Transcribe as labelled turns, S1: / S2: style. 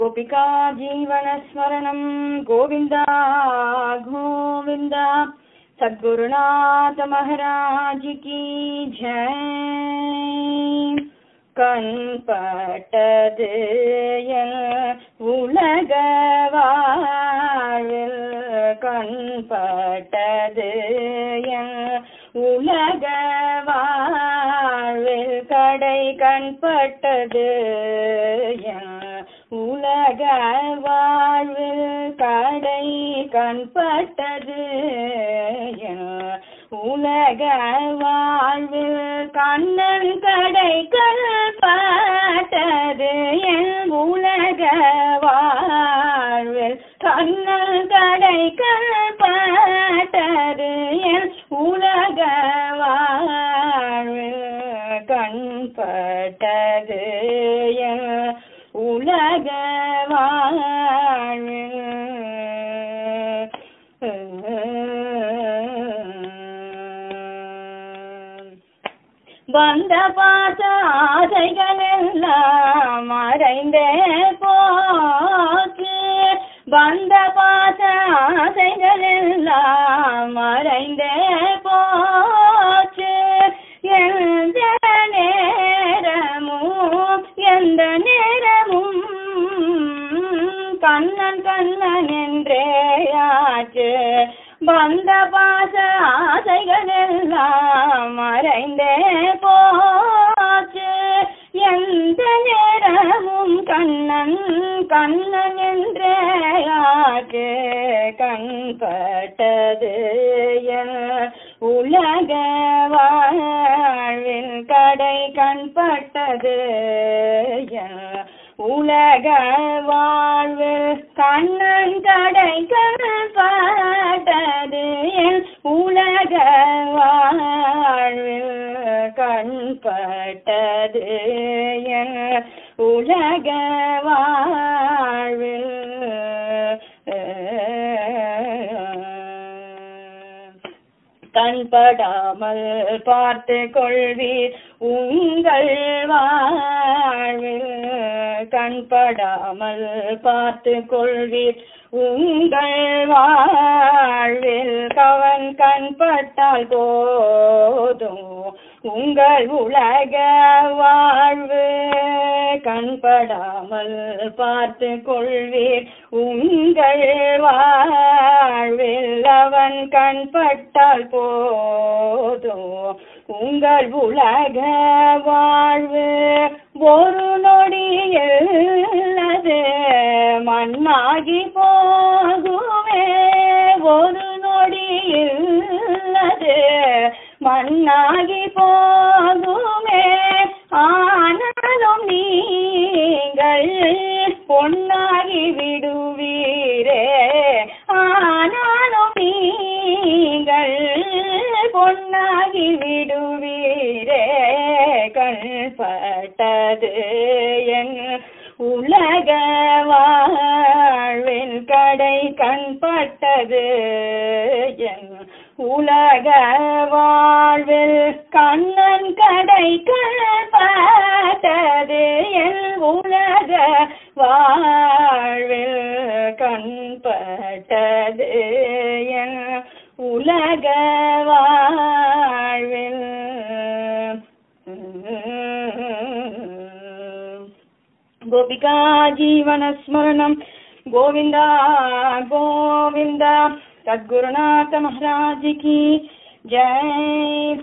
S1: गोपिका जीवनस्मरणं गोविन्द गोविन्द सद्गुरुनाथ महाराज की जय கண்பட்டது என் உலக வாழ்வில் கண்பட்டது என் உலக வாழ்வில் கடை கண்பட்டது என் உலக வாழ்வில் கடை கண்பட்டது என் உலக வாழ்வில் கண்ணன் கடை கண்பட்டது என் உலக வாழ்வில் கண்ணன் கடை கண்பட்டது என் உலக வாழ்வில் கண்பட்டது என் உலக வாழ்வில் வந்த பாச ஆசைகள் எல்லாம் மறைந்தே போச்சு வந்த பாச ஆசைகள் எல்லாம் மறைந்தே போச்சு எந்த நேரமும் எந்த நேரமும் கண்ணன் கண்ணன் என்றே ஆச்சு வந்த பாச ஆசைகள் எல்லாம் மறைந்தே போச்சு எந்த நேரமும் கண்ணன் கண்ணன் என்றே ஆச்சு கண்பட்டது என் உலக வாழ்வில் கடை கண்பட்டது என் உலக வாழ்வில் கண்ணன் கடை கண்பட்டது என் உலக வாழ்வில் கண்பட்டது என் உலக வாழ்வில் கண்படாமல் பார்த்து கொள்வீர் உங்கள் வாழ்வில் கண்படாமல் பார்த்து கொள்வீர் உங்கள் வாழ்வில் கவன் கண்பட்டால் போதும் உங்கள் உலக வாழ்வு கண்படாமல் பார்த்து கொள்வீர் உங்கள் வாழ்வில் அவன் கண்பட்டால் போதும் உங்கள் உலக வாழ்வு ஒரு நொடியில் அது மண்ணாகி போகுமே ஒரு நொடியில் அது மண்ணாகி போகுமே ஆனாலும் நீங்கள் பொன்னாகி விடுவீரே ஆனாலும் நீங்கள் பொன்னாகி விடுவீரே கண்பட்டது என் உலக வாழ்வில் கடை கண்பட்டது என் உலக வாழ்வில் கண்ணன் கடை கண்பட்டது என் உலக வாழ்வில் கண்பட்டது என் உலக வாழ்வில் गोपिका जीवनस्मरणं गोविन्द गोविन्द सद्गुरुनाथ महाराज की जय